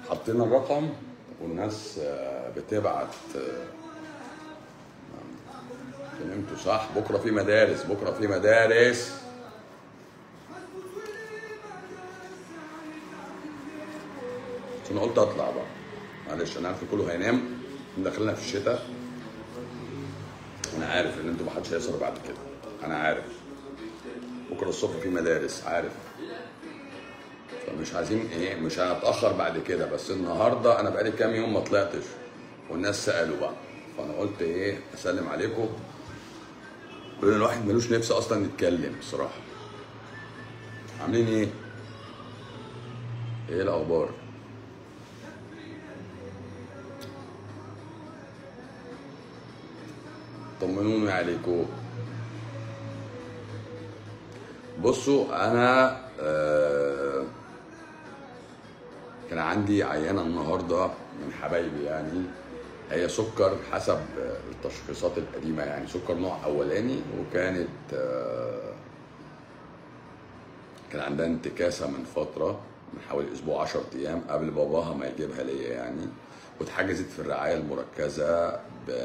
حطينا الرقم والناس آه، بتبعت آه، فهمتوا صح بكره في مدارس بكره في مدارس بس انا قلت اطلع بقى معلش انا عارف كله هينام داخلنا في الشتاء انا عارف ان انتوا محدش هيسهر بعد كده انا عارف بكره الصبح في مدارس عارف فمش عايزين ايه مش هنتاخر بعد كده بس النهارده انا بقالي كام يوم ما طلعتش والناس سالوا بقى فانا قلت ايه اسلم عليكم لان الواحد ملوش نفس اصلا يتكلم بصراحه عاملين ايه ايه الاخبار طمنوني عليكم بصوا انا آه كان عندي عيانه النهارده من حبايبي يعني هي سكر حسب التشخيصات القديمه يعني سكر نوع اولاني وكانت آه كان عندها انتكاسه من فتره من حوالي اسبوع 10 ايام قبل باباها ما يجيبها ليا يعني واتحجزت في الرعايه المركزه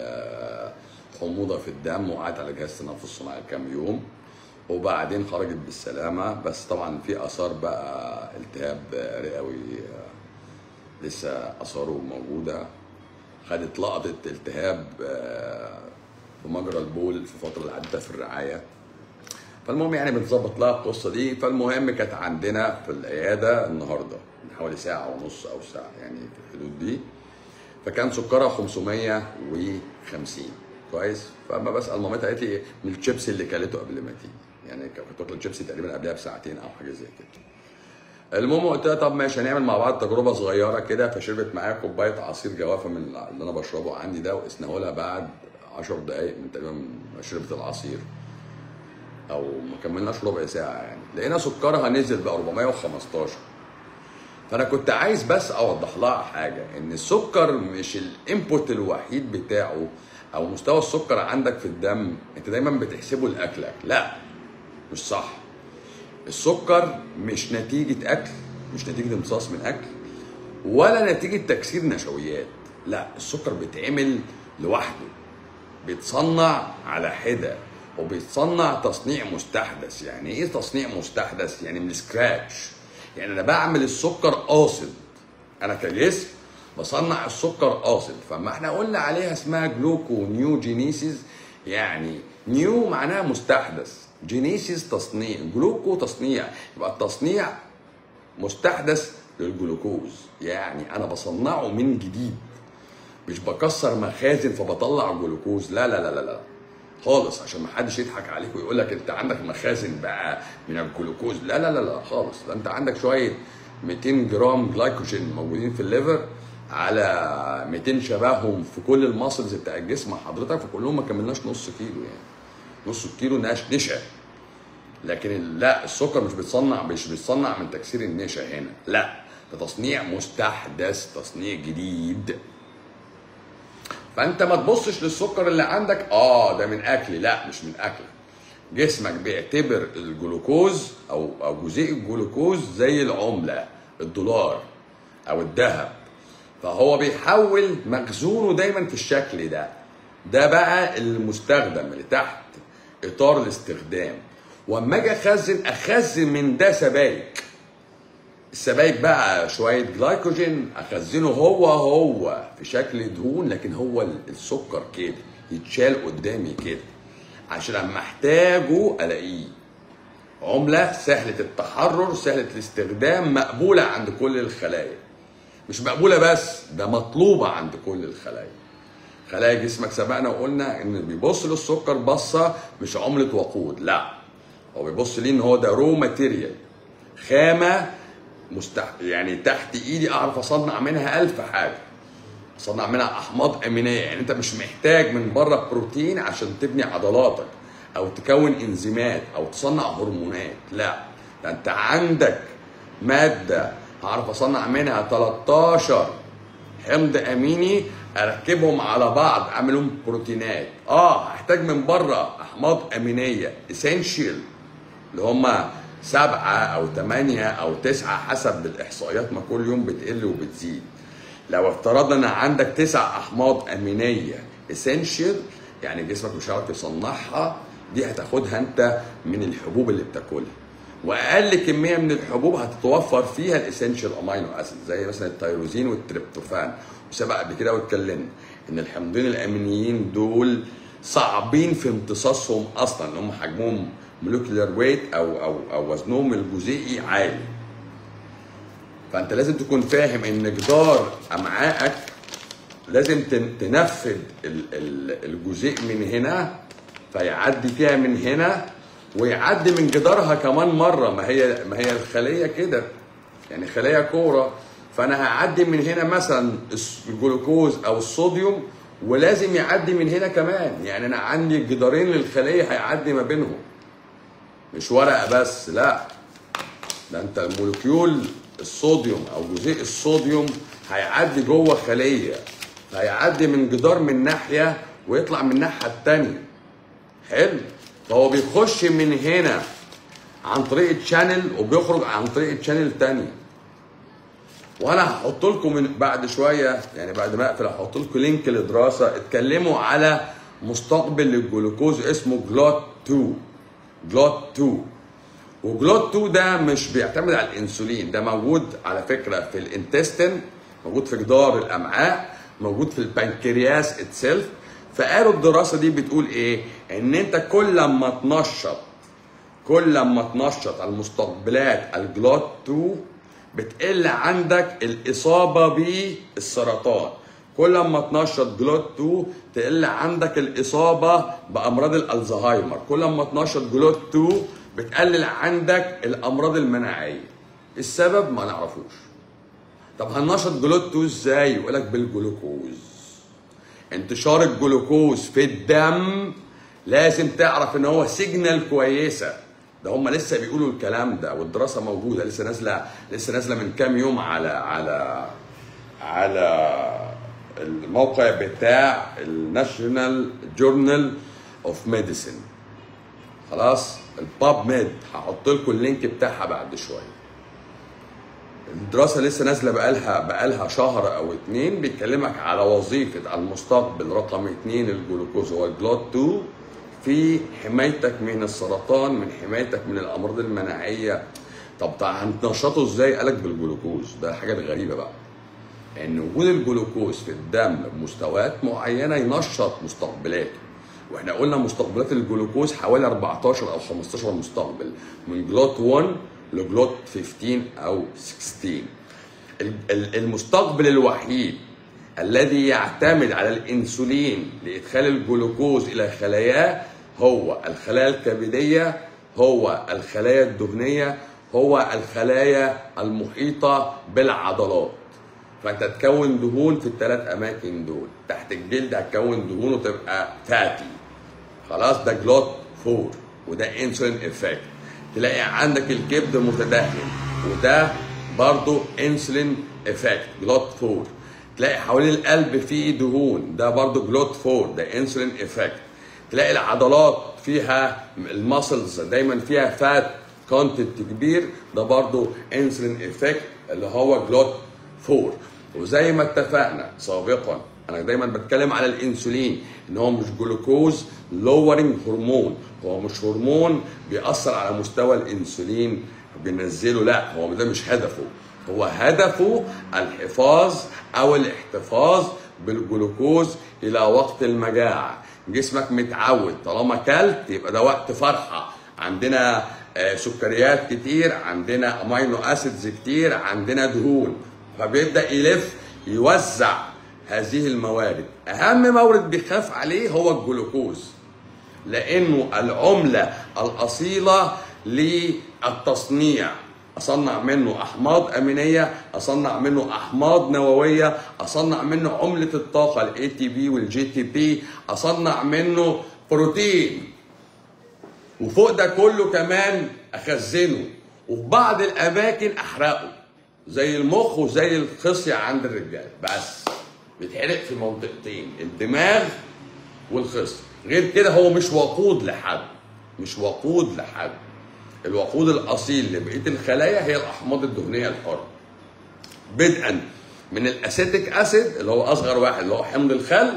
بحموضه في الدم وقعدت على جهاز تنفس صناعي كام يوم وبعدين خرجت بالسلامه بس طبعا في اثار بقى التهاب رئوي آه، لسه اثاره موجوده خدت لقطه التهاب آه، في مجرى البول في الفتره اللي قعدتها في الرعايه فالمهم يعني بنظبط لها القصه دي فالمهم كانت عندنا في العياده النهارده من حوالي ساعه ونص او ساعه يعني في الحدود دي فكان سكرها 550 كويس فاما بسال مامتها قالت لي من الشيبسي اللي كلته قبل ما تيجي يعني كنت واكله الشيبسي تقريبا قبلها بساعتين او حاجه زي كده المهم قلت لها طب ماشي هنعمل مع بعض تجربه صغيره كده فشربت معايا كوبايه عصير جوافه من اللي انا بشربه عندي ده وقسناه لها بعد 10 دقائق من تقريبا ما شربت العصير او ما كملناش ربع ساعه يعني لقينا سكرها نزل ب 415 فانا كنت عايز بس اوضح لها حاجه ان السكر مش الانبوت الوحيد بتاعه او مستوى السكر عندك في الدم انت دايما بتحسبه لاكلك لا مش صح السكر مش نتيجه اكل مش نتيجه امتصاص من اكل ولا نتيجه تكسير نشويات لا السكر بيتعمل لوحده بيتصنع على حده وبيتصنع تصنيع مستحدث يعني ايه تصنيع مستحدث يعني من سكراتش يعني انا بعمل السكر قاصد انا كجسم بصنع السكر قاصد فما احنا قلنا عليها اسمها جلوكو نيو جينيسيس يعني نيو معناها مستحدث جينيسيس تصنيع جلوكو تصنيع يبقى التصنيع مستحدث للجلوكوز يعني انا بصنعه من جديد مش بكسر مخازن فبطلع جلوكوز لا لا لا لا, لا. خالص عشان ما حدش يضحك عليك ويقول لك انت عندك مخازن بقى من الجلوكوز لا لا لا لا خالص ده انت عندك شويه 200 جرام جلايكوجين موجودين في الليفر على 200 شبههم في كل الماسلز بتاع الجسم حضرتك فكلهم ما كملناش نص كيلو يعني نص كيلو نش نشا لكن ال- لا السكر مش بيتصنع مش بيتصنع من تكسير النشا هنا لا ده تصنيع مستحدث تصنيع جديد فانت ما تبصش للسكر اللي عندك اه ده من اكلي لا مش من اكلك جسمك بيعتبر الجلوكوز او او جزيء الجلوكوز زي العمله الدولار او الذهب فهو بيحول مخزونه دايما في الشكل ده ده بقى المستخدم اللي تحت اطار الاستخدام واما اجي اخزن اخزن من ده سبايك السبايك بقى شويه جلايكوجين اخزنه هو هو في شكل دهون لكن هو السكر كده يتشال قدامي كده عشان لما احتاجه الاقيه عمله سهله التحرر سهله الاستخدام مقبوله عند كل الخلايا مش مقبوله بس ده مطلوبه عند كل الخلايا خلايا جسمك سبقنا وقلنا ان بيبص للسكر بصه مش عمله وقود لا هو بيبص ليه ان هو ده رو ماتيريال خامه مستح... يعني تحت ايدي اعرف اصنع منها ألف حاجه اصنع منها احماض امينيه يعني انت مش محتاج من بره بروتين عشان تبني عضلاتك او تكون انزيمات او تصنع هرمونات لا ده انت عندك ماده هعرف اصنع منها 13 حمض اميني اركبهم على بعض اعملهم بروتينات اه هحتاج من بره احماض امينيه اسينشال اللي هم سبعة أو ثمانية أو تسعة حسب الإحصائيات ما كل يوم بتقل وبتزيد لو افترضنا ان عندك تسع احماض امينيه اسينشال يعني جسمك مش هيعرف يصنعها دي هتاخدها انت من الحبوب اللي بتاكلها واقل كميه من الحبوب هتتوفر فيها الاسينشال امينو اسيد زي مثلا التيروزين والتريبتوفان وسبق قبل كده واتكلمنا ان الحمضين الامينيين دول صعبين في امتصاصهم اصلا ان هم حجمهم مولكيولار ويت او او او وزنهم الجزيئي عالي فانت لازم تكون فاهم ان جدار امعائك لازم تن- تنفذ ال- ال- الجزيء من هنا فيعدي فيها من هنا ويعدي من جدارها كمان مره ما هي ما هي الخليه كده يعني خليه كوره فانا هعدي من هنا مثلا الس- الجلوكوز او الصوديوم ولازم يعدي من هنا كمان يعني انا عندي جدارين للخليه هيعدي ما بينهم مش ورقه بس لا ده انت المولكيول الصوديوم او جزيء الصوديوم هيعدي جوه خليه هيعدي من جدار من ناحيه ويطلع من الناحيه التانيه حلو فهو بيخش من هنا عن طريق تشانل وبيخرج عن طريق تشانل تانية وانا هحط لكم من بعد شويه يعني بعد ما اقفل هحط لكم لينك لدراسه اتكلموا على مستقبل للجلوكوز اسمه جلوت 2 جلوت 2 وجلوت 2 ده مش بيعتمد على الانسولين ده موجود على فكره في الانتستين موجود في جدار الامعاء موجود في البنكرياس اتسيلف فقالوا الدراسه دي بتقول ايه ان انت كل ما تنشط كل ما تنشط المستقبلات الجلوت 2 بتقل عندك الاصابه بالسرطان كل ما تنشط جلوت 2 تقل عندك الاصابه بامراض الالزهايمر كل ما تنشط جلوت 2 بتقلل عندك الامراض المناعيه السبب ما نعرفوش طب هننشط جلوت 2 ازاي يقول لك بالجلوكوز انتشار الجلوكوز في الدم لازم تعرف ان هو سيجنال كويسه ده هم لسه بيقولوا الكلام ده والدراسه موجوده لسه نازله لسه نازله من كام يوم على على على الموقع بتاع الناشونال جورنال اوف ميديسن خلاص الباب ميد هحط لكم اللينك بتاعها بعد شويه الدراسه لسه نازله بقالها بقالها شهر او اتنين بيكلمك على وظيفه المستقبل رقم اتنين الجلوكوز هو الجلوت 2 في حمايتك من السرطان من حمايتك من الامراض المناعيه طب تع- هننشطه ازاي؟ قالك بالجلوكوز ده حاجه غريبه بقى ان وجود الجلوكوز في الدم بمستويات معينه ينشط مستقبلاته واحنا قلنا مستقبلات الجلوكوز حوالي 14 او 15 مستقبل من جلوت 1 لجلوت 15 او 16 ال- ال- المستقبل الوحيد الذي يعتمد على الانسولين لادخال الجلوكوز الى خلاياه هو الخلايا الكبديه هو الخلايا الدهنيه هو الخلايا المحيطه بالعضلات فانت تكون دهون في الثلاث اماكن دول تحت الجلد هتكون دهون وتبقى فاتي خلاص ده جلوت 4 وده انسولين افكت تلاقي عندك الكبد متدهن وده برضو انسولين افكت جلوت 4 تلاقي حوالين القلب فيه دهون ده برضو جلوت 4 ده انسولين افكت تلاقي العضلات فيها الماسلز دايما فيها فات كونتنت كبير ده برضو انسولين افكت اللي هو جلوت 4 وزي ما اتفقنا سابقا انا دايما بتكلم على الانسولين ان هو مش جلوكوز لورنج هرمون هو مش هرمون بيأثر على مستوى الانسولين بينزله لا هو ده مش هدفه هو هدفه الحفاظ او الاحتفاظ بالجلوكوز الى وقت المجاعه جسمك متعود طالما كلت يبقى ده وقت فرحه عندنا آه، سكريات كتير عندنا امينو اسيدز كتير عندنا دهون فبيبدا يلف يوزع هذه الموارد اهم مورد بيخاف عليه هو الجلوكوز لانه العمله الاصيله للتصنيع اصنع منه احماض امينيه اصنع منه احماض نوويه اصنع منه عمله الطاقه الاي تي بي والجي تي بي اصنع منه بروتين وفوق ده كله كمان اخزنه وفي بعض الاماكن احرقه زي المخ وزي الخصيه عند الرجال بس بيتحرق في منطقتين الدماغ والخصيه غير كده هو مش وقود لحد مش وقود لحد الوقود الاصيل لبقيه الخلايا هي الاحماض الدهنيه الحره بدءا من الاسيتيك اسيد اللي هو اصغر واحد اللي هو حمض الخل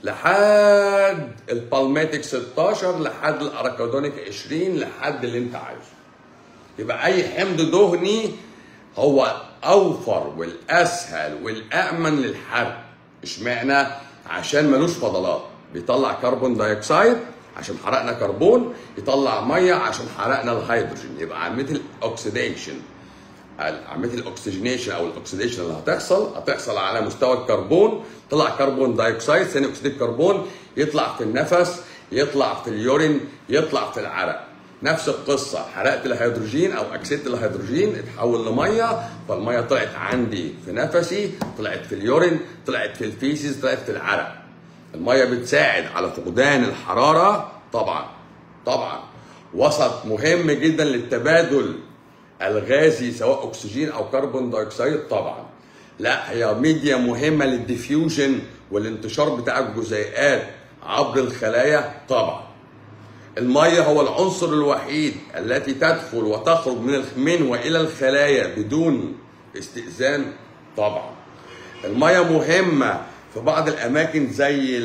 لحد البالماتيك 16 لحد الاراكودونيك 20 لحد اللي انت عايزه يبقى اي حمض دهني هو اوفر والاسهل والامن للحرق اشمعنى عشان ملوش فضلات بيطلع كربون دايوكسيد عشان حرقنا كربون يطلع ميه عشان حرقنا الهيدروجين يبقى عمليه الاكسيديشن عمليه الاكسجينيشن او الاكسيديشن اللي هتحصل هتحصل على مستوى الكربون طلع كربون دايوكسيد ثاني اكسيد الكربون يطلع في النفس يطلع في اليورين يطلع في العرق نفس القصة حرقت الهيدروجين أو أكسدت الهيدروجين اتحول لمية فالمية طلعت عندي في نفسي طلعت في اليورين طلعت في الفيسز طلعت في العرق المية بتساعد على فقدان الحرارة طبعا طبعا وسط مهم جدا للتبادل الغازي سواء اكسجين او كربون دايوكسيد طبعا لا هي ميديا مهمه للديفيوجن والانتشار بتاع الجزيئات عبر الخلايا طبعا المية هو العنصر الوحيد التي تدخل وتخرج من من والى الخلايا بدون استئذان طبعا المية مهمة في بعض الأماكن زي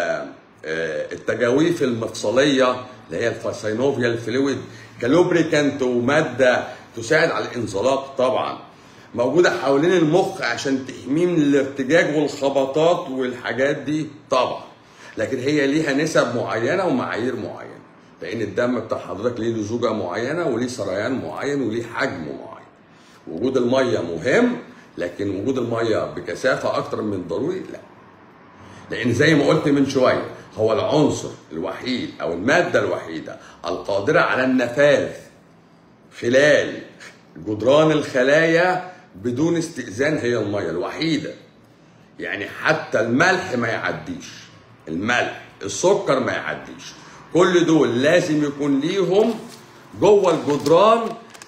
التجاويف المفصلية اللي هي الفاسينوفيال فلويد كلوبريكانت ومادة تساعد على الانزلاق طبعا موجودة حوالين المخ عشان تحميه من الارتجاج والخبطات والحاجات دي طبعا لكن هي ليها نسب معينة ومعايير معينة لأن الدم بتاع حضرتك ليه لزوجة معينة وليه سريان معين وليه حجم معين وجود المية مهم لكن وجود المية بكثافة أكتر من ضروري لا لأن زي ما قلت من شوية هو العنصر الوحيد أو المادة الوحيدة القادرة على النفاذ خلال جدران الخلايا بدون استئذان هي الميه الوحيده يعني حتى الملح ما يعديش الملح السكر ما يعديش كل دول لازم يكون ليهم جوه الجدران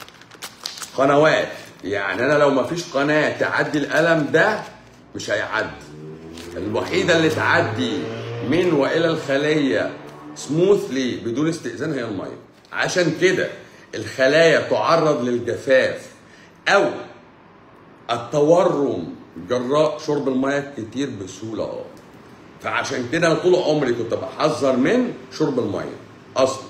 قنوات يعني انا لو ما فيش قناه تعدي القلم ده مش هيعدي الوحيده اللي تعدي من والى الخليه سموثلي بدون استئذان هي الميه عشان كده الخلايا تعرض للجفاف او التورم جراء شرب الميه كتير بسهوله اه فعشان كده انا طول عمري كنت بحذر من شرب الميه اصلا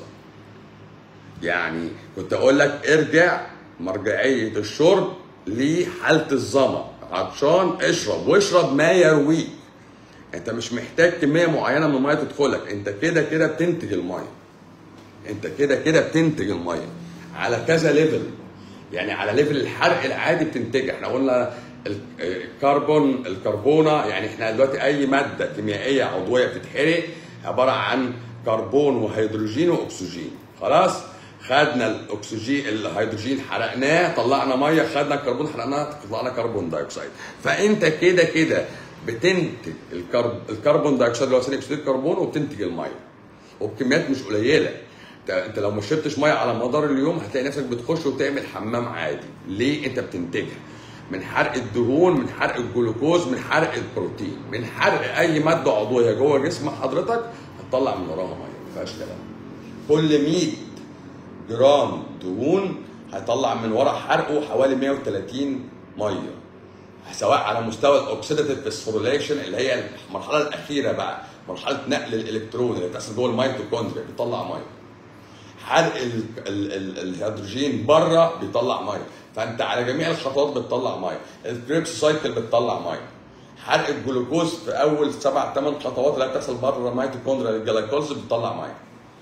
يعني كنت اقول لك ارجع مرجعيه الشرب لحاله الظما عطشان اشرب واشرب ما يرويك انت مش محتاج كميه معينه من الميه تدخلك انت كده كده بتنتج الميه انت كده كده بتنتج الميه على كذا ليفل يعني على ليفل الحرق العادي بتنتجها احنا قلنا الكربون الكربونه يعني احنا دلوقتي اي ماده كيميائيه عضويه بتتحرق عباره عن كربون وهيدروجين واكسجين خلاص خدنا الاكسجين الهيدروجين حرقناه طلعنا ميه خدنا الكربون حرقناه طلعنا كربون دايوكسيد فانت كده كده بتنتج الكرب... الكربون دايوكسيد اللي هو ثاني اكسيد الكربون وبتنتج الميه وبكميات مش قليله انت لو ما شربتش ميه على مدار اليوم هتلاقي نفسك بتخش وتعمل حمام عادي ليه انت بتنتجها من حرق الدهون من حرق الجلوكوز من حرق البروتين من حرق اي ماده عضويه جوه جسم حضرتك هتطلع من وراها ميه ما فيهاش كلام كل 100 جرام دهون هيطلع من ورا حرقه حوالي 130 ميه سواء على مستوى الاوكسيداتيف فوسفوريليشن اللي هي المرحله الاخيره بقى مرحله نقل الالكترون اللي بتحصل جوه الميتوكوندريا بيطلع ميه حرق ال ال ال الهيدروجين بره بيطلع ميه فانت على جميع الخطوات بتطلع ميه الكريبس سايكل بتطلع ميه حرق الجلوكوز في اول سبع ثمان خطوات اللي بتحصل بره الميتوكوندريا الجلايكوز بتطلع ميه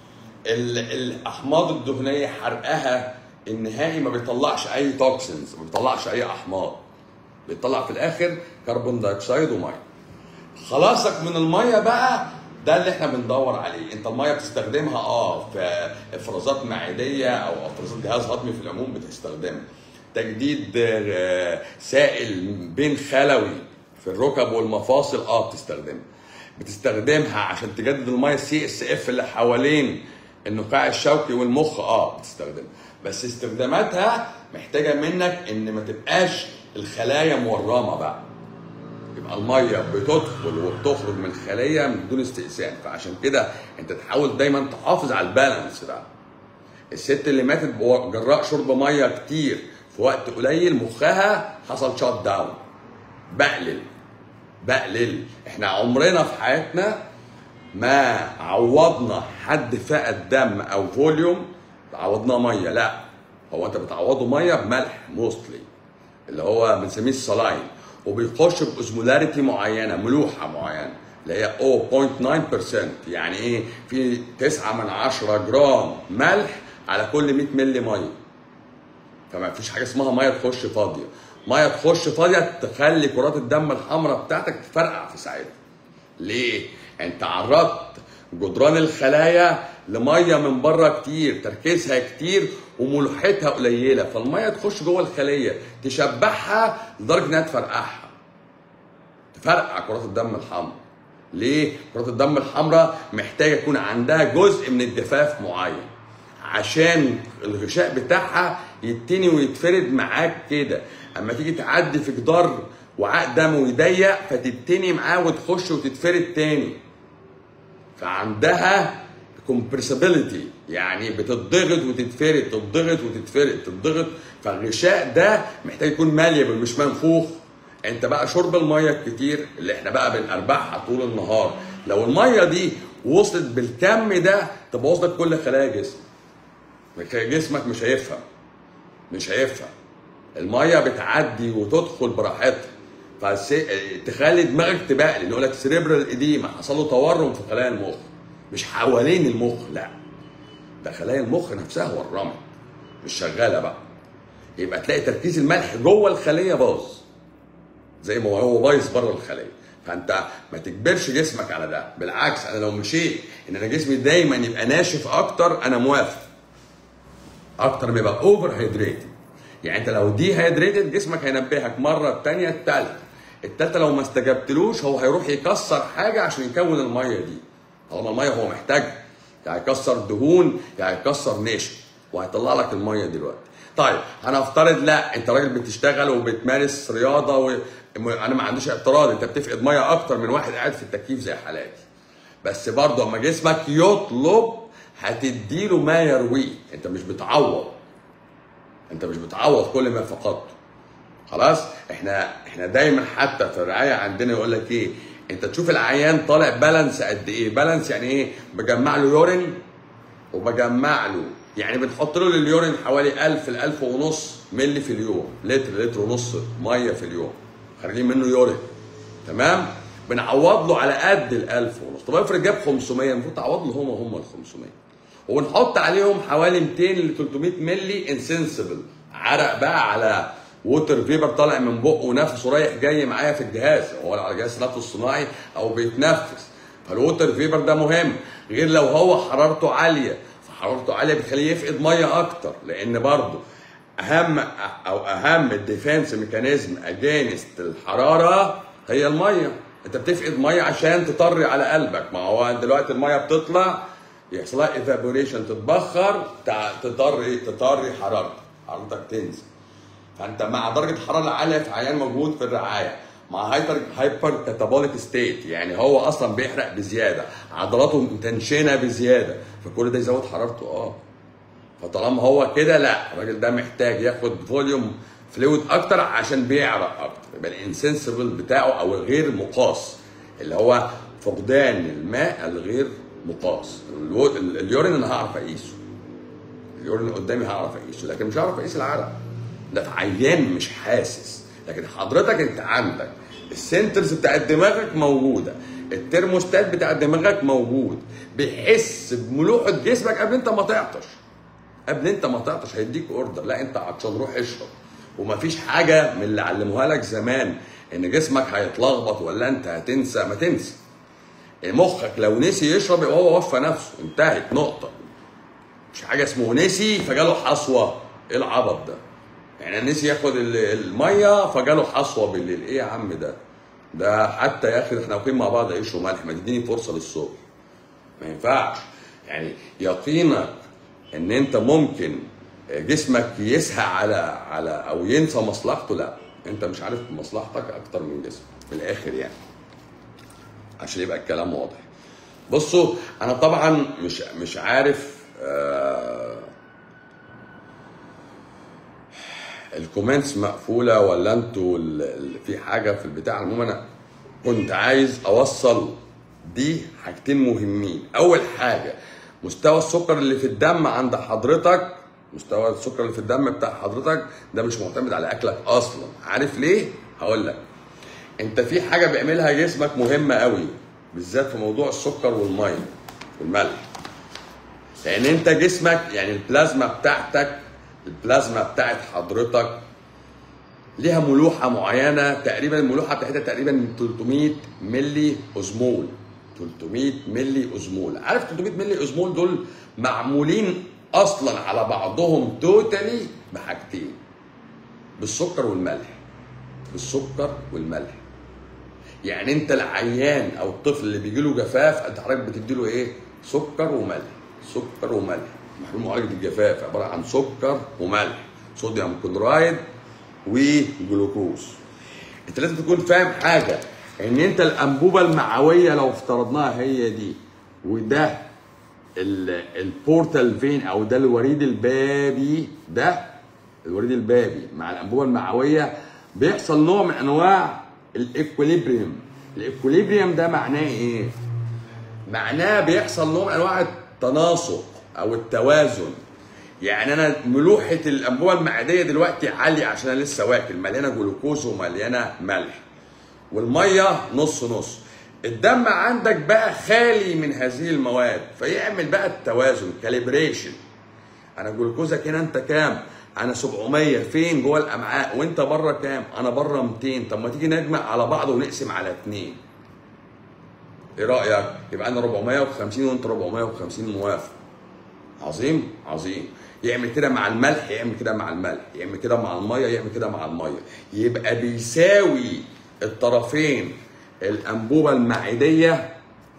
الاحماض الدهنيه حرقها النهائي ما بيطلعش اي توكسينز ما بيطلعش اي احماض بيطلع في الاخر كربون دايوكسيد وميه خلاصك من الميه بقى ده اللي احنا بندور عليه انت الميه بتستخدمها اه في افرازات معديه او افرازات جهاز هضمي في العموم بتستخدمها تجديد سائل بين خلوي في الركب والمفاصل اه بتستخدمها بتستخدمها عشان تجدد الميه السي اس اف اللي حوالين النخاع الشوكي والمخ اه بتستخدمها بس استخداماتها محتاجه منك ان ما تبقاش الخلايا مورمه بقى يبقى الميه بتدخل وبتخرج من الخليه من دون استئذان فعشان كده انت تحاول دايما تحافظ على البالانس بقى الست اللي ماتت بو- جراء شرب ميه كتير في وقت قليل مخها حصل شات داون بقلل بقلل احنا عمرنا في حياتنا ما عوضنا حد فقد دم او فوليوم عوضناه ميه لا هو انت بتعوضه ميه بملح موستلي اللي هو بنسميه الصلاين وبيخش باسمولاريتي معينه ملوحه معينه اللي هي 0.9% يعني ايه في 9 من 10 جرام ملح على كل 100 مللي ميه فما فيش حاجه اسمها ميه تخش فاضيه ميه تخش فاضيه تخلي كرات الدم الحمراء بتاعتك تفرقع في ساعتها ليه انت عرضت جدران الخلايا لميه من بره كتير تركيزها كتير وملوحتها قليله فالميه تخش جوه الخليه تشبعها لدرجه انها تفرقعها تفرقع كرات الدم الحمراء ليه كرات الدم الحمراء محتاجه يكون عندها جزء من الجفاف معين عشان الغشاء بتاعها يتني ويتفرد معاك كده اما تيجي تعدي في جدار وعاء دموي ضيق فتتني معاه وتخش وتتفرد تاني فعندها كومبرسبيليتي يعني بتضغط وتتفرد تضغط وتتفرد تضغط فالغشاء ده محتاج يكون ماليبل مش منفوخ انت بقى شرب الميه الكتير اللي احنا بقى بنربحها طول النهار لو الميه دي وصلت بالكم ده تبوظ لك كل خلايا جسمك جسمك مش هيفهم مش هيفهم الميه بتعدي وتدخل براحتها فتخلي دماغك تبقلل يقول لك سريبرال اديما حصل له تورم في خلايا المخ مش حوالين المخ لا ده خلايا المخ نفسها ورمت مش شغاله بقى يبقى تلاقي تركيز الملح جوه الخليه باظ زي ما هو بايظ بره الخليه فانت ما تجبرش جسمك على ده بالعكس انا لو مشيت ان انا جسمي دايما يبقى ناشف اكتر انا موافق اكتر ما يبقى اوفر هيدريتد يعني انت لو دي هيدريتد جسمك هينبهك مره الثانيه الثالثه الثالثه لو ما استجبتلوش هو هيروح يكسر حاجه عشان يكون الميه دي طالما الميه هو محتاجها يا هيكسر دهون يا هيكسر نشا وهيطلع لك الميه دلوقتي طيب هنفترض لا انت راجل بتشتغل وبتمارس رياضه و... انا ما عنديش اعتراض انت بتفقد ميه اكتر من واحد قاعد في التكييف زي حالاتي بس برضه اما جسمك يطلب هتديله ما يرويه انت مش بتعوض انت مش بتعوض كل ما فقدته خلاص احنا احنا دايما حتى في الرعايه عندنا يقول لك ايه انت تشوف العيان طالع بالانس قد ايه بالانس يعني ايه بجمع له يورين وبجمع له يعني بنحط له لليورين حوالي 1000 ل 1000 ونص ملي في اليوم لتر لتر ونص ميه في اليوم خارجين منه يورين تمام بنعوض له على قد ال 1000 ونص طب افرض جاب 500 المفروض تعوض له هم هم ال 500 وبنحط عليهم حوالي 200 ل 300 ملي انسنسبل عرق بقى على ووتر فيبر طالع من بقه ونفسه رايح جاي معايا في الجهاز هو على جهاز التنفس الصناعي او بيتنفس فالووتر فيبر ده مهم غير لو هو حرارته عاليه فحرارته عاليه بتخليه يفقد ميه اكتر لان برضه اهم او اهم الديفense ميكانيزم اجينست الحراره هي الميه انت بتفقد ميه عشان تطري على قلبك ما هو دلوقتي الميه بتطلع يحصل لها ايفابوريشن تتبخر تطري تطري حرارتك حرارتك تنزل فانت مع درجه الحراره العاليه في عيان موجود في الرعايه مع هايبر هايبر كاتابوليك ستيت يعني هو اصلا بيحرق بزياده عضلاته متنشنه بزياده فكل ده يزود حرارته اه فطالما هو كده لا الراجل ده محتاج ياخد فوليوم فلويد اكتر عشان بيعرق اكتر يبقى الانسنسبل بتاعه او الغير مقاس اللي هو فقدان الماء الغير مقاس اليورين انا هعرف اقيسه اليورين اللي قدامي هعرف اقيسه لكن مش هعرف اقيس العرق ده في عيان مش حاسس لكن حضرتك انت عندك السنترز بتاعت دماغك موجوده الترموستات بتاع دماغك موجود بيحس بملوحه جسمك قبل انت ما تعطش قبل انت ما تعطش هيديك اوردر لا انت عطشان روح اشرب ومفيش حاجه من اللي علموها لك زمان ان جسمك هيتلخبط ولا انت هتنسى ما تنسى مخك لو نسي يشرب يبقى هو وفى نفسه انتهت نقطه مش حاجه اسمه نسي فجاله حصوه ايه العبط ده يعني نسي ياخد الميه فجاله حصوه بالليل ايه يا عم ده ده حتى يا اخي احنا واقفين مع بعض عيش وملح ما تديني فرصه للصبح ما ينفعش يعني يقينك ان انت ممكن جسمك يسهى على على او ينسى مصلحته لا انت مش عارف مصلحتك اكتر من جسمك من الاخر يعني عشان يبقى الكلام واضح بصوا انا طبعا مش مش عارف آه الكومنتس مقفوله ولا انتوا ال- ال- في حاجه في البتاع المهم انا كنت عايز اوصل دي حاجتين مهمين اول حاجه مستوى السكر اللي في الدم عند حضرتك مستوى السكر اللي في الدم بتاع حضرتك ده مش معتمد على اكلك اصلا عارف ليه هقول لك انت في حاجه بيعملها جسمك مهمه قوي بالذات في موضوع السكر والميه والملح لان انت جسمك يعني البلازما بتاعتك البلازما بتاعت حضرتك ليها ملوحه معينه تقريبا الملوحه بتاعتها تقريبا 300 ملي اوزمول 300 ملي اوزمول عارف 300 ملي اوزمول دول معمولين اصلا على بعضهم توتالي بحاجتين بالسكر والملح بالسكر والملح يعني انت العيان او الطفل اللي بيجي له جفاف انت حضرتك بتدي له ايه؟ سكر وملح سكر وملح محلول معالجه الجفاف عباره عن سكر وملح صوديوم كلورايد وجلوكوز انت لازم تكون فاهم حاجه ان انت الانبوبه المعويه لو افترضناها هي دي وده ال- البورتال فين او ده الوريد البابي ده الوريد البابي مع الانبوبه المعويه بيحصل نوع من انواع الاكوليبريم الاكوليبريم ده معناه ايه معناه بيحصل نوع من انواع التناسق او التوازن يعني انا ملوحه الانبوبه المعديه دلوقتي عاليه عشان انا لسه واكل مليانه جلوكوز ومليانه ملح والميه نص نص الدم عندك بقى خالي من هذه المواد فيعمل بقى التوازن كاليبريشن انا جلوكوزك هنا انت كام انا 700 فين جوه الامعاء وانت بره كام انا بره 200 طب ما تيجي نجمع على بعض ونقسم على 2 ايه رايك يبقى انا 450 وانت 450 موافق عظيم عظيم يعمل كده مع الملح يعمل كده مع الملح يعمل كده مع الميه يعمل كده مع الميه يبقى بيساوي الطرفين الانبوبه المعديه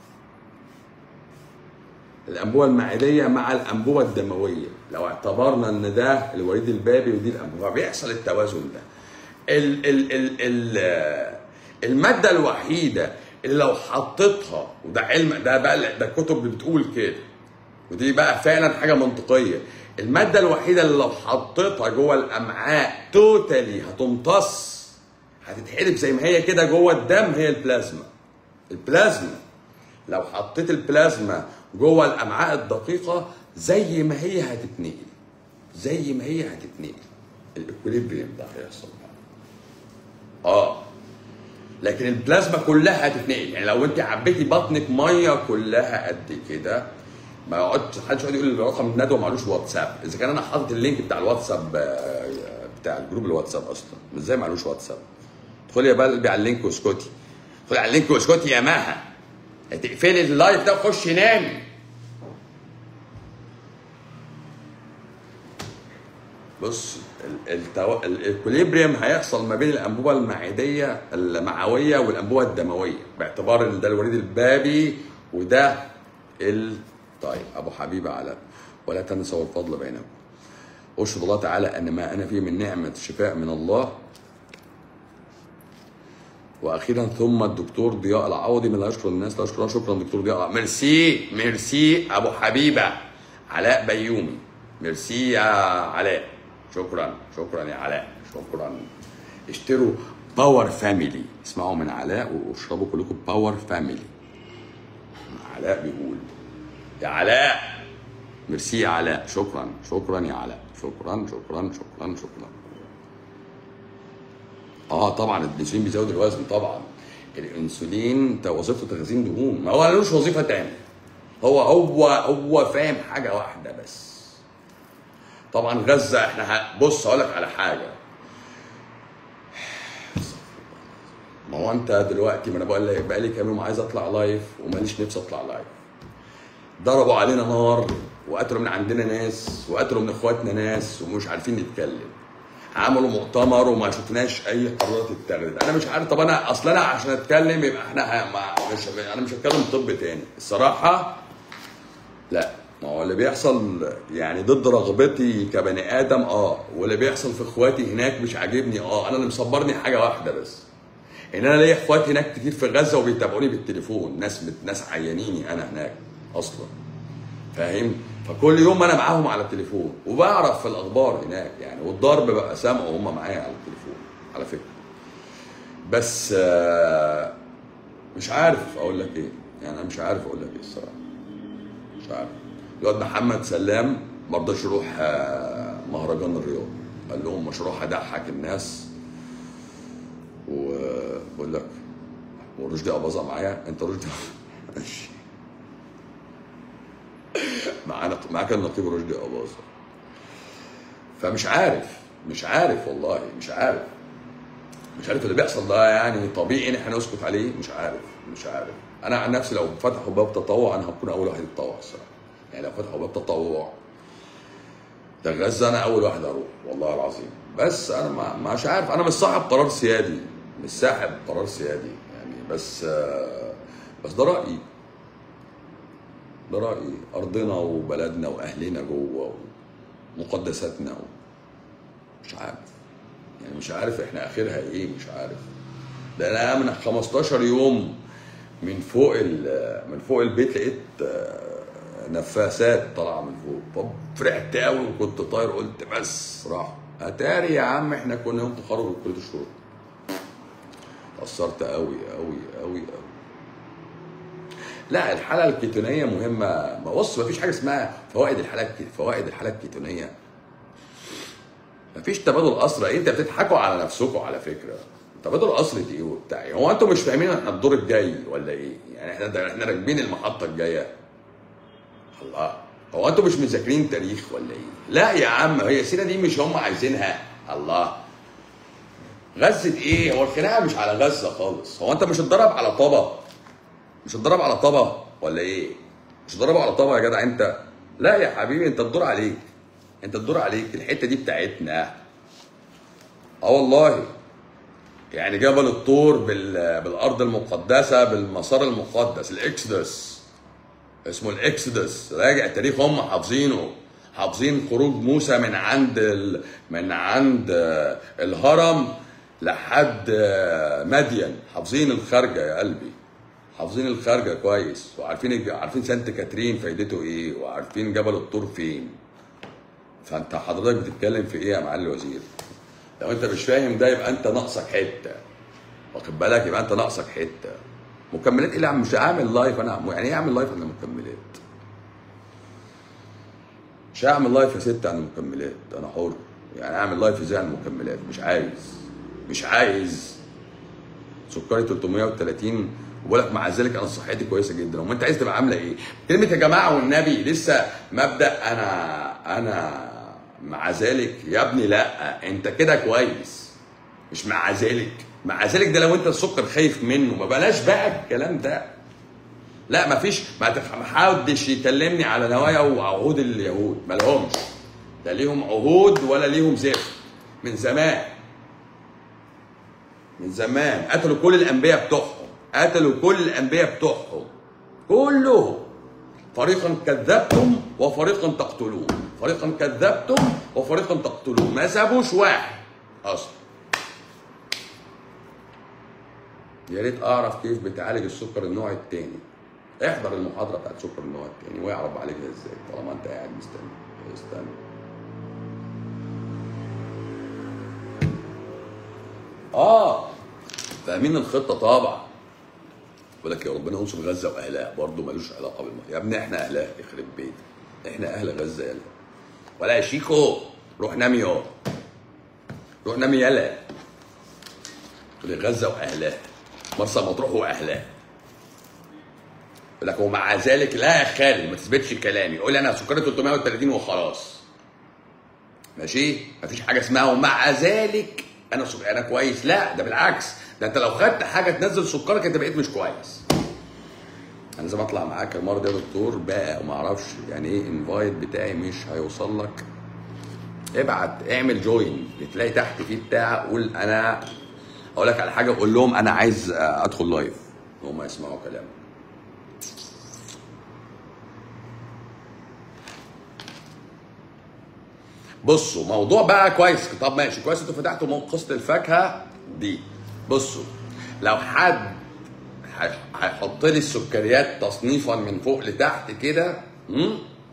الانبوبه المعديه مع الانبوبه الدمويه لو اعتبرنا ان ده الوريد البابي ودي الانبوبه بيحصل التوازن ده ال ال ال ال الماده الوحيده اللي لو حطيتها وده علم ده بقى ده الكتب اللي بتقول كده ودي بقى فعلا حاجه منطقيه الماده الوحيده اللي لو حطيتها جوه الامعاء توتالي هتمتص هتتحرق زي ما هي كده جوه الدم هي البلازما البلازما لو حطيت البلازما جوه الامعاء الدقيقه زي ما هي هتتنقل زي ما هي هتتنقل الاكوليبريم ده هيحصل اه لكن البلازما كلها هتتنقل يعني لو انت عبيتي بطنك ميه كلها قد كده ما يقعدش محدش يقعد يقول لي رقم الندوه معلوش واتساب اذا كان انا حاطط اللينك بتاع الواتساب آه، بتاع الجروب الواتساب اصلا ازاي معلوش واتساب ادخلي يا بلبي على اللينك واسكتي ادخلي على اللينك واسكتي يا مها هتقفلي اللايف ده وخشي نامي بص ال- التو... الاكوليبريم هيحصل ما بين الانبوبه المعديه المعويه والانبوبه الدمويه باعتبار ان ده الوريد البابي وده ال طيب ابو حبيبه على ولا تنسوا الفضل بينكم اشهد الله تعالى ان ما انا فيه من نعمه شفاء من الله واخيرا ثم الدكتور ضياء العوضي من لا يشكر الناس لا يشكرون شكرا دكتور ضياء العوضي. ميرسي ميرسي ابو حبيبه علاء بيومي ميرسي يا علاء شكرا شكرا يا علاء شكرا اشتروا باور فاميلي اسمعوا من علاء واشربوا كلكم باور فاميلي علاء بيقول يا علاء ميرسي يا علاء شكرا شكرا يا علاء شكرا شكرا شكرا شكرا اه طبعا الانسولين بيزود الوزن طبعا الانسولين ده وظيفته تخزين دهون ما هو ملوش وظيفه تاني هو هو هو فاهم حاجه واحده بس طبعا غزه احنا ه- بص هقول لك على حاجه ما هو انت دلوقتي ما انا بقول لك بقالي كام يوم عايز اطلع لايف وماليش نفسي اطلع لايف ضربوا علينا نار وقتلوا من عندنا ناس وقتلوا من اخواتنا ناس ومش عارفين نتكلم عملوا مؤتمر وما شفناش اي قرارات اتخذت انا مش عارف طب انا اصل انا عشان اتكلم يبقى احنا ه- ما مش انا مش هتكلم طب تاني الصراحه لا ما هو اللي بيحصل يعني ضد رغبتي كبني ادم اه واللي بيحصل في اخواتي هناك مش عاجبني اه انا اللي مصبرني حاجه واحده بس ان انا ليا اخواتي هناك كتير في غزه وبيتابعوني بالتليفون ناس ناس عيانيني انا هناك اصلا فاهم فكل يوم انا معاهم على التليفون وبعرف في الاخبار هناك يعني والضرب بقى سامعه وهم معايا على التليفون على فكره بس آه، مش عارف اقول لك ايه يعني انا مش عارف اقول لك ايه الصراحه مش عارف الواد محمد سلام ما رضاش يروح آه، مهرجان الرياض قال لهم مش هروح اضحك الناس وبقول لك ورشدي اباظه معايا انت رشدي ماشي معانا معاك النقيب رشدي اباظه فمش عارف مش عارف والله مش عارف مش عارف اللي بيحصل ده يعني طبيعي ان احنا نسكت عليه مش عارف مش عارف انا عن نفسي لو فتحوا باب تطوع انا هكون اول واحد يتطوع الصراحه يعني لو فتحوا باب تطوع ده غزه انا اول واحد اروح والله العظيم بس انا ما مش عارف انا مش صاحب قرار سيادي مش صاحب قرار سيادي يعني بس آه، بس ده رايي ده رايي ارضنا وبلدنا واهلنا جوه ومقدساتنا مش عارف يعني مش عارف احنا اخرها ايه مش عارف ده انا من 15 يوم من فوق ال- من فوق البيت لقيت آه، نفاسات طالعه من فوق طب فرحت قوي وكنت طاير قلت بس راح اتاري يا عم احنا كنا يوم تخرج كليه الشرطه اتأثرت قوي قوي قوي قوي لا الحاله الكيتونيه مهمه ما بص مفيش حاجه اسمها فوائد الحاله الكي- فوائد الحاله الكيتونيه مفيش تبادل اسرى انت بتضحكوا على نفسكم على فكره تبادل اسرى ايه وبتاع إيه؟ هو انتوا مش فاهمين احنا الدور الجاي ولا ايه يعني احنا ده احنا راكبين المحطه الجايه الله هو انتوا مش مذاكرين تاريخ ولا ايه لا يا عم هي سينا دي مش هم عايزينها الله غزه ايه هو الخناقه مش على غزه خالص هو انت مش اتضرب على طبق مش اتضرب على طبق ولا ايه مش اتضرب على طبق يا جدع انت لا يا حبيبي انت الدور عليك انت الدور عليك الحته دي بتاعتنا اه والله يعني جبل الطور بال... بالارض المقدسه بالمسار المقدس الاكسدس اسمه الاكسدس راجع التاريخ هم حافظينه حافظين خروج موسى من عند ال... من عند آه، الهرم لحد آه، مدين حافظين الخارجه يا قلبي حافظين الخارجه كويس وعارفين الج- عارفين سانت كاترين فايدته ايه وعارفين جبل الطور فين فانت حضرتك بتتكلم في ايه يا معالي الوزير لو انت مش فاهم ده يبقى انت ناقصك حته واخد بالك يبقى انت ناقصك حته مكملات ايه اللي عم- مش هعمل لايف انا يعني ايه اعمل لايف عن المكملات مش هعمل لايف يا ست عن المكملات انا حر يعني اعمل لايف ازاي عن المكملات مش عايز مش عايز سكري 330 وبقول لك مع ذلك انا صحتي كويسه جدا امال انت عايز تبقى عامله ايه؟ كلمه يا جماعه والنبي لسه مبدا انا انا مع ذلك يا ابني لا انت كده كويس مش مع ذلك مع ذلك ده لو انت السكر خايف منه ما بلاش بقى الكلام ده لا مفيش ما تف- ما حدش يكلمني على نوايا وعهود اليهود ما لهمش لا ليهم عهود ولا ليهم زفت من زمان من زمان قتلوا كل الانبياء بتوعهم قتلوا كل الانبياء بتوعهم كلهم فريقا كذبتم وفريقا تقتلون فريقا كذبتم وفريقا تقتلون ما سابوش واحد اصلا يا ريت اعرف كيف بتعالج السكر النوع الثاني احضر المحاضره بتاعت سكر النوع الثاني واعرف بعالجها ازاي طالما انت قاعد مستني استنى اه فاهمين الخطه طبعا بقول لك يا ربنا ينصر غزه واهلها برضه ملوش علاقه بالم يا ابني احنا اهلها يخرب بيتك احنا اهل غزه يلا ولا يا شيكو روح نام يا روح نام يلا تقول لي غزه واهلها مرسى مطروح واهلها يقول لك ومع ذلك لا يا خالد ما تثبتش كلامي قول لي انا سكري 330 وخلاص ماشي مفيش حاجه اسمها ومع ذلك انا سك... انا كويس لا ده بالعكس ده انت لو خدت حاجه تنزل سكرك انت بقيت مش كويس انا لازم اطلع معاك المره دي يا دكتور بقى ما اعرفش يعني ايه انفايت بتاعي مش هيوصل لك ابعت اعمل جوين تلاقي تحت فيه بتاع قول انا اقول لك على حاجه قول لهم انا عايز آه، ادخل لايف هم يسمعوا كلامك بصوا موضوع بقى كويس طب ماشي كويس انتوا فتحتوا مو- قصه الفاكهه دي بصوا لو حد هي- هيحط لي السكريات تصنيفا من فوق لتحت كده مم؟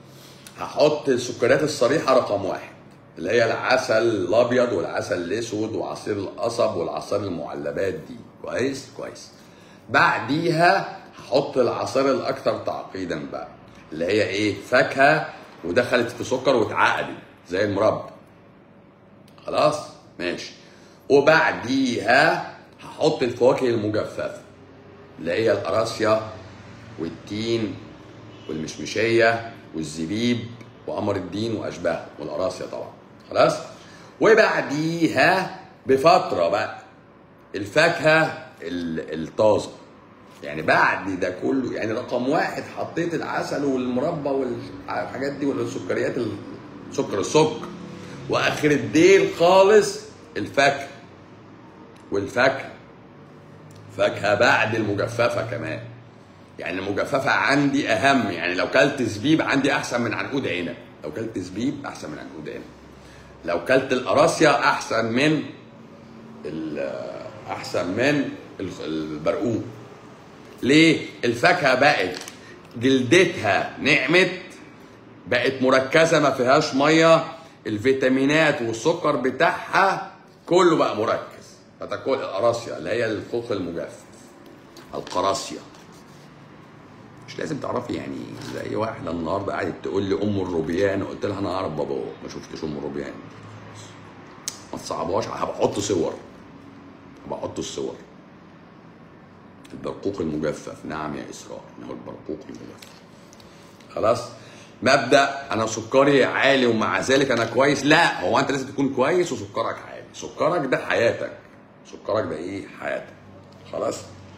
هحط السكريات الصريحه رقم واحد اللي هي العسل الابيض والعسل الاسود وعصير القصب والعصير المعلبات دي كويس كويس بعديها هحط العصير الاكثر تعقيدا بقى اللي هي ايه فاكهه ودخلت في سكر واتعقدت زي المربى خلاص ماشي وبعديها هحط الفواكه المجففه اللي هي القراصية والتين والمشمشية والزبيب وقمر الدين وأشباهه والقراصية طبعا خلاص وبعديها بفترة بقى الفاكهة ال- الطازة يعني بعد ده كله يعني رقم واحد حطيت العسل والمربى والحاجات دي والسكريات السكر السكر واخر الديل خالص الفاكهه والفاكهه فاكهه بعد المجففه كمان يعني المجففه عندي اهم يعني لو كلت زبيب عندي احسن من عنقود عنب لو كلت زبيب احسن من عنقود عنب لو كلت القراصيه احسن من ال- احسن من ال- البرقوق ليه الفاكهه بقت جلدتها نعمت بقت مركزه ما فيهاش ميه الفيتامينات والسكر بتاعها كله بقى مركز فتاكل القراصيه اللي هي الخوخ المجفف القراصيه مش لازم تعرفي يعني زي واحده النهارده قعدت تقول لي ام الروبيان قلت لها انا اعرف بابا ما شفتش ام الروبيان ما تصعبهاش هبقى احط صور هبقى احط الصور البرقوق المجفف نعم يا اسراء انه البرقوق المجفف خلاص مبدا انا سكري عالي ومع ذلك انا كويس لا هو انت لازم تكون كويس وسكرك عالي سكرك ده حياتك سكرك ده ايه حياتك خلاص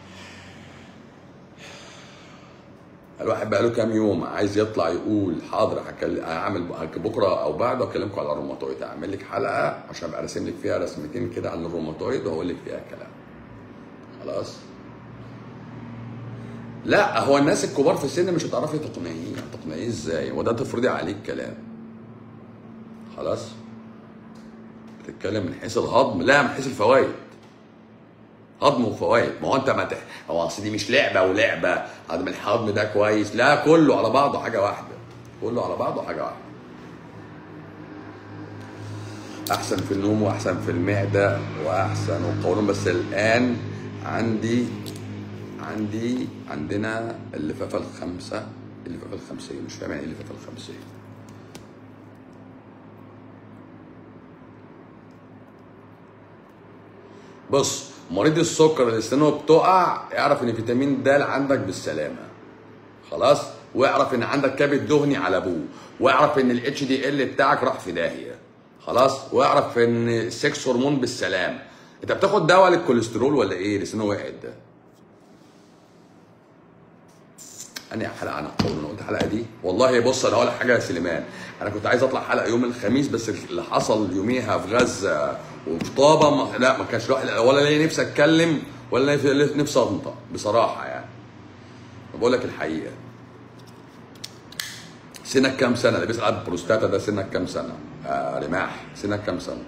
الواحد بقى له كام يوم عايز يطلع يقول حاضر هكل- هعمل هك- بكره او بعده اكلمكم على الروماتويد هعمل لك حلقه عشان ابقى راسم لك فيها رسمتين كده عن الروماتويد واقول لك فيها كلام خلاص لا هو الناس الكبار في السن مش هتعرفي تقنعيه تقنعيه ازاي وده تفرضي عليه الكلام خلاص بتتكلم من حيث الهضم لا من حيث الفوائد هضم وفوائد ما هو انت ما تح... هو اصل دي مش لعبه ولعبه هضم الهضم ده كويس لا كله على بعضه حاجه واحده كله على بعضه حاجه واحده احسن في النوم واحسن في المعده واحسن والقولون بس الان عندي عندي عندنا اللفافه الخامسه اللفافه الخمسيه مش فاهم يعني ايه اللفافه الخمسيه بص مريض السكر اللي سنه بتقع اعرف ان فيتامين د عندك بالسلامه خلاص واعرف ان عندك كبد دهني على ابوه واعرف ان الاتش دي ال بتاعك راح في داهيه خلاص واعرف ان السكس هرمون بالسلام انت بتاخد دواء للكوليسترول ولا ايه اللي سنه وقعت ده انا حلقه عن القولون انا قلت الحلقه دي والله بص انا هقول لك حاجه يا سليمان انا كنت عايز اطلع حلقه يوم الخميس بس اللي حصل يوميها في غزه وفي طابه ما لا ما كانش الواحد- ولا ليا نفسي اتكلم ولا ليا نفسي انطق بصراحه يعني بقول لك الحقيقه سنك كام سنه اللي بيسال على البروستاتا ده سنك كام سنه آه رماح سنك كام سنه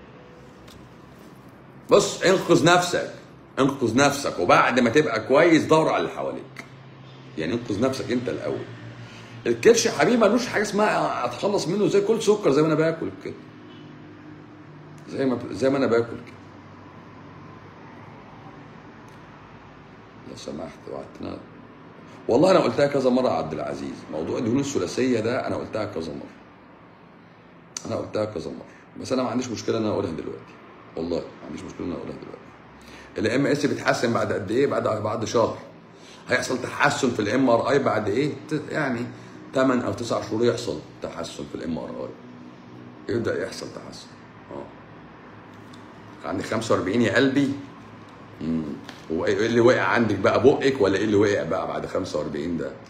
بص انقذ نفسك انقذ نفسك وبعد ما تبقى كويس دور على اللي حواليك يعني انقذ نفسك انت الاول الكرش يا حبيبي ملوش حاجه اسمها اتخلص منه زي كل سكر زي ما انا باكل كده زي ما زي ما انا باكل كده لو سمحت وعدتنا والله انا قلتها كذا مره يا عبد العزيز موضوع الدهون الثلاثيه ده انا قلتها كذا مره انا قلتها كذا مره بس انا ما عنديش مشكله ان انا اقولها دلوقتي والله ما عنديش مشكله ان انا اقولها دلوقتي الام اس بيتحسن بعد قد ايه بعد بعد شهر هيحصل تحسن في الام ار اي بعد ايه ت- يعني 8 او 9 شهور يحصل تحسن في الام ار اي يبدا يحصل تحسن اه عندي 45 يا قلبي امم هو ايه اللي وقع عندك بقى بقك ولا ايه اللي وقع بقى بعد 45 ده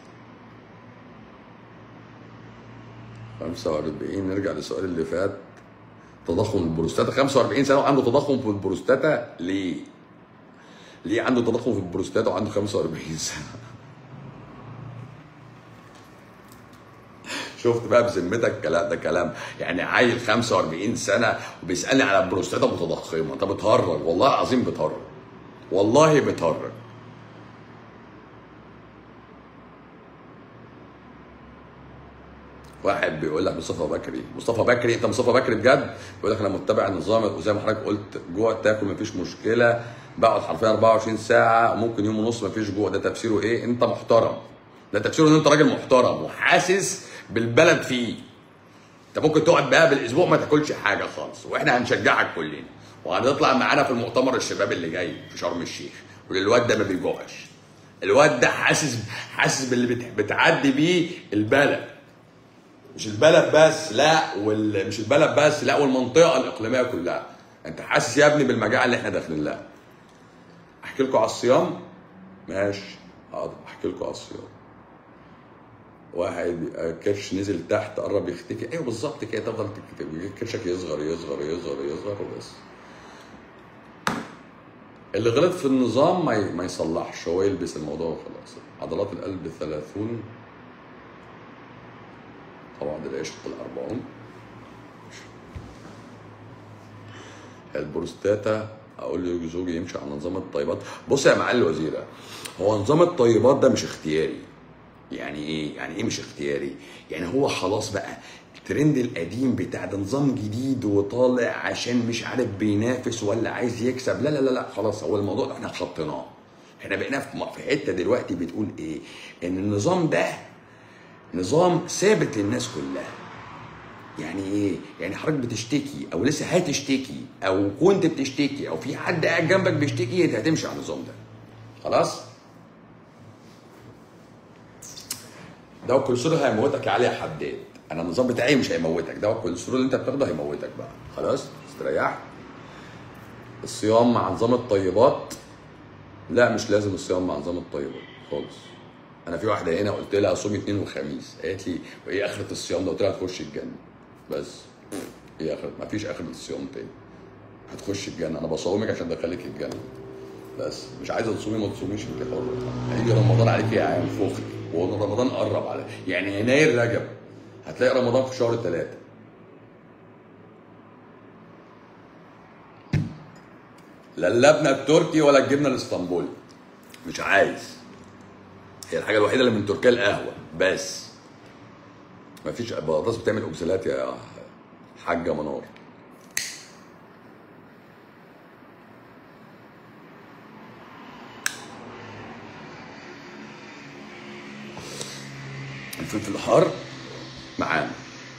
45 نرجع للسؤال اللي فات تضخم البروستاتا 45 سنه وعنده تضخم في البروستاتا ليه؟ ليه عنده تضخم في البروستاتا وعنده 45 سنه؟ شفت بقى بذمتك كلام ده كلام يعني عيل 45 سنه وبيسالني على البروستاتا متضخمه انت بتهرج والله العظيم بتهرج والله بتهرج واحد واحد بيقول لك مصطفى بكري مصطفى بكري انت مصطفى بكري بجد بيقول لك انا متبع النظام وزي ما حضرتك قلت جوع تاكل مفيش مشكله بقعد حرفيا 24 ساعه ممكن يوم ونص مفيش جوع ده تفسيره ايه انت محترم ده تفسيره ان انت راجل محترم وحاسس بالبلد فيه انت ممكن تقعد بقى بالاسبوع ما تاكلش حاجه خالص واحنا هنشجعك كلنا وهتطلع معانا في المؤتمر الشباب اللي جاي في شرم الشيخ والواد ده ما بيجوعش الواد ده حاسس حاسس باللي بت- بتعدي بيه البلد مش البلد بس لا وال... مش البلد بس لا والمنطقه الاقليميه كلها انت حاسس يا ابني بالمجاعه اللي احنا داخلين لها احكي لكم على الصيام ماشي حاضر احكي لكم على الصيام واحد آه، كرش نزل تحت قرب يختفي ايوه بالظبط كده تفضل تك- كرشك يصغر يصغر يصغر يصغر وبس اللي غلط في النظام ما ي- ما يصلحش هو يلبس الموضوع وخلاص عضلات القلب 30 طبعا ده العشق الأربعون البروستاتا اقول له زوجي يمشي على نظام الطيبات بص يا معالي الوزيره هو نظام الطيبات ده مش اختياري يعني ايه يعني ايه مش اختياري يعني هو خلاص بقى الترند القديم بتاع ده نظام جديد وطالع عشان مش عارف بينافس ولا عايز يكسب لا لا لا لا خلاص هو الموضوع ده احنا اتخطيناه احنا بقينا في في حته دلوقتي بتقول ايه ان النظام ده نظام ثابت للناس كلها يعني ايه؟ يعني حضرتك بتشتكي او لسه هتشتكي او كنت بتشتكي او في حد قاعد جنبك بيشتكي انت هتمشي على النظام ده. خلاص؟ دواء الكوليسترول هيموتك يا علي يا حداد. انا النظام بتاعي مش هيموتك، دواء الكوليسترول اللي انت بتاخده هيموتك بقى. خلاص؟ استريحت؟ الصيام مع نظام الطيبات لا مش لازم الصيام مع نظام الطيبات خالص. انا في واحده هنا قلت لها صومي اثنين وخميس قالت لي وايه اخره الصيام ده قلت لها هتخش الجنه بس ايه اخره ما فيش اخره الصيام تاني هتخش الجنه انا بصومك عشان ادخلك الجنه بس مش عايزه تصومي ما تصوميش انت حره هيجي رمضان عليك يا عام فخر ورمضان قرب على يعني يناير رجب هتلاقي رمضان في شهر ثلاثة لا اللبنه التركي ولا الجبنه الاسطنبولي مش عايز هي الحاجه الوحيده اللي من تركيا القهوه بس مفيش بطاطس بتعمل اوكسالات يا حاجه منار الفلفل الحار معانا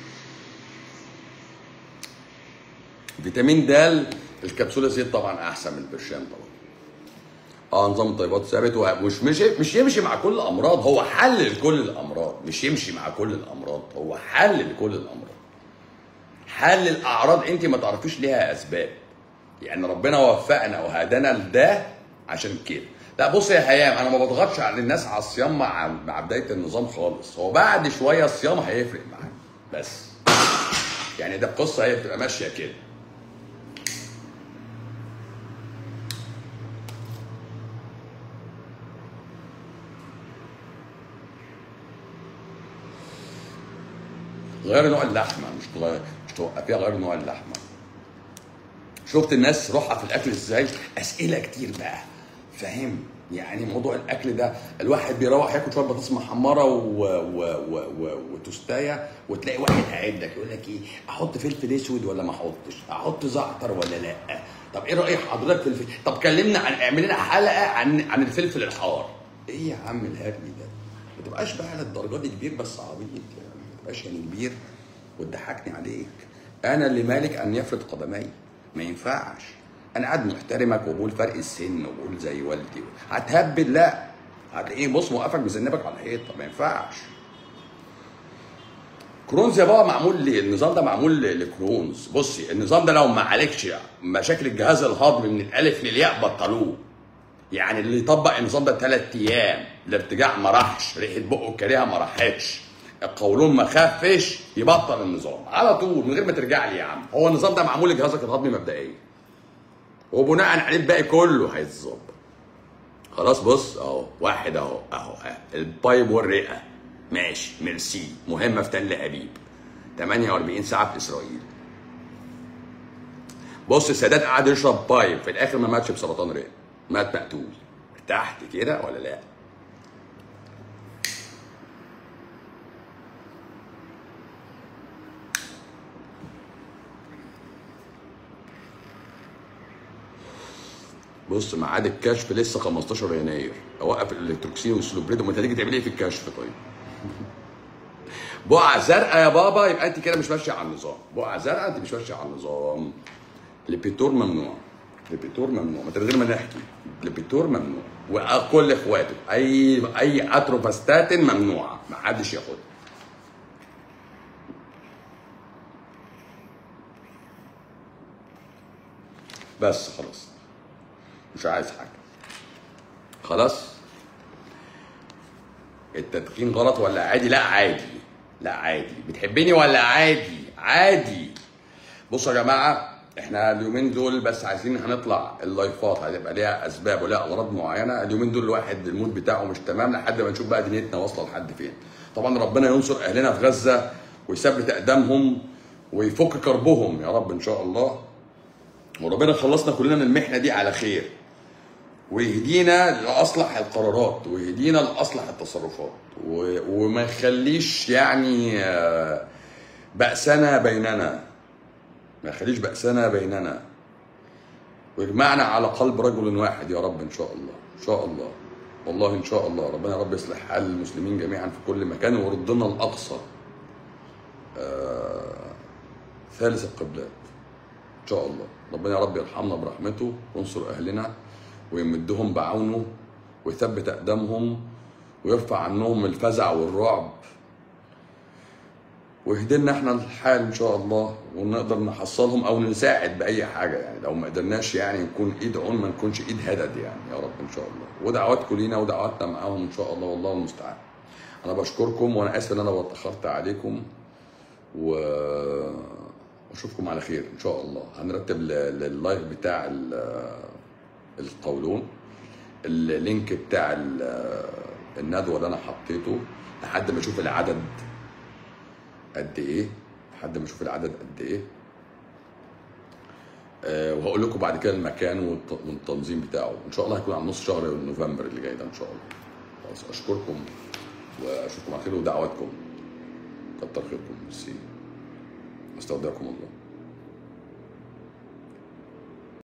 فيتامين د الكبسوله زيت طبعا احسن من البرشام طبعا اه نظام الطيبات ثابت ومش مش مش يمشي مع كل الامراض هو حل لكل الامراض مش يمشي مع كل الامراض هو حل لكل الامراض حل الاعراض انت ما تعرفيش ليها اسباب يعني ربنا وفقنا وهدانا لده عشان كده لا بص يا هيام انا ما بضغطش على الناس على الصيام مع مع بدايه النظام خالص هو بعد شويه الصيام هيفرق معاك بس يعني ده القصه هي بتبقى ماشيه كده غير نوع اللحمه مش تغير مش توقفيها غير نوع اللحمه شفت الناس روحها في الاكل ازاي اسئله كتير بقى فاهم يعني موضوع الاكل ده الواحد بيروح ياكل شويه بطاطس محمره و... و... و... و... وتوستايه وتلاقي واحد قاعد لك يقول لك ايه احط فلفل اسود ولا ما احطش احط زعتر ولا لا طب ايه راي حضرتك في الفلفل طب كلمنا عن اعمل لنا حلقه عن عن الفلفل الحار ايه يا عم الهري ده ما تبقاش بقى للدرجه دي كبير بس عبيط يعني ما تبقاش يعني كبير وتضحكني عليك انا اللي مالك ان يفرض قدمي ما ينفعش انا قاعد محترمك وبقول فرق السن وبقول زي والدي هتهبل لا هتلاقيه بص موقفك مذنبك على الحيطه ما ينفعش كرونز يا بابا معمول ليه؟ النظام ده معمول ل- لكرونز بصي النظام ده لو ما عالجش مشاكل الجهاز الهضمي من الالف للياء بطلوه يعني اللي يطبق النظام ده ثلاث ايام الارتجاع ما راحش ريحه بقه الكريهه ما راحتش القولون ما خفش يبطل النظام على طول من غير ما ترجع لي يا عم هو النظام ده معمول لجهازك الهضمي مبدئيا وبناء عليه الباقي كله هيتظبط خلاص بص اهو واحد اهو اهو اه. البايب والرئه ماشي ميرسي مهمه في تل ابيب 48 ساعه في اسرائيل بص السادات قعد يشرب بايب في الاخر ما ماتش بسرطان رئه مات مقتول ارتحت كده ولا لا بص ميعاد الكشف لسه 15 يناير اوقف الالكتروكسين والسلوبريد وما انت هتيجي تعمل ايه في الكشف طيب بقعه زرقاء يا بابا يبقى انت كده مش ماشيه على النظام بقعه زرقاء انت مش ماشيه على النظام ليبيتور ممنوع ليبيتور ممنوع من غير ما نحكي ليبيتور ممنوع وكل اخواته اي اي اتروفاستاتين ممنوعه ما حدش ياخدها بس خلاص مش عايز حاجه خلاص التدخين غلط ولا عادي لا عادي لا عادي بتحبني ولا عادي عادي بصوا يا جماعه احنا اليومين دول بس عايزين هنطلع اللايفات هتبقى ليها اسباب ولها اغراض معينه اليومين دول الواحد المود بتاعه مش تمام لحد ما نشوف بقى دنيتنا واصله لحد فين طبعا ربنا ينصر اهلنا في غزه ويثبت اقدامهم ويفك كربهم يا رب ان شاء الله وربنا يخلصنا كلنا من المحنه دي على خير ويهدينا لاصلح القرارات ويهدينا لاصلح التصرفات و- وما يخليش يعني آه، بأسنا بيننا ما يخليش بأسنا بيننا ويجمعنا على قلب رجل واحد يا رب ان شاء الله ان شاء الله والله ان شاء الله ربنا يا رب يصلح حال المسلمين جميعا في كل مكان ويردنا الاقصى آه ثالث القبلات ان شاء الله ربنا يا رب يرحمنا برحمته وينصر اهلنا ويمدهم بعونه ويثبت اقدامهم ويرفع عنهم الفزع والرعب ويهدينا احنا الحال ان شاء الله ونقدر نحصلهم او نساعد باي حاجه يعني لو ما قدرناش يعني نكون ايد عون ما نكونش ايد هدد يعني يا رب ان شاء الله ودعواتكم لينا ودعواتنا معاهم ان شاء الله والله المستعان انا بشكركم وانا اسف ان انا اتاخرت عليكم و واشوفكم على خير ان شاء الله هنرتب ل- لللايف بتاع ال- القولون اللينك بتاع ال- الندوه اللي انا حطيته لحد ما اشوف العدد قد ايه لحد ما اشوف العدد قد ايه آه، وهقول لكم بعد كده المكان والت- والتنظيم بتاعه ان شاء الله هيكون على نص شهر نوفمبر اللي جاي ده ان شاء الله خلاص اشكركم واشوفكم على خير ودعواتكم كتر خيركم ميرسي استودعكم الله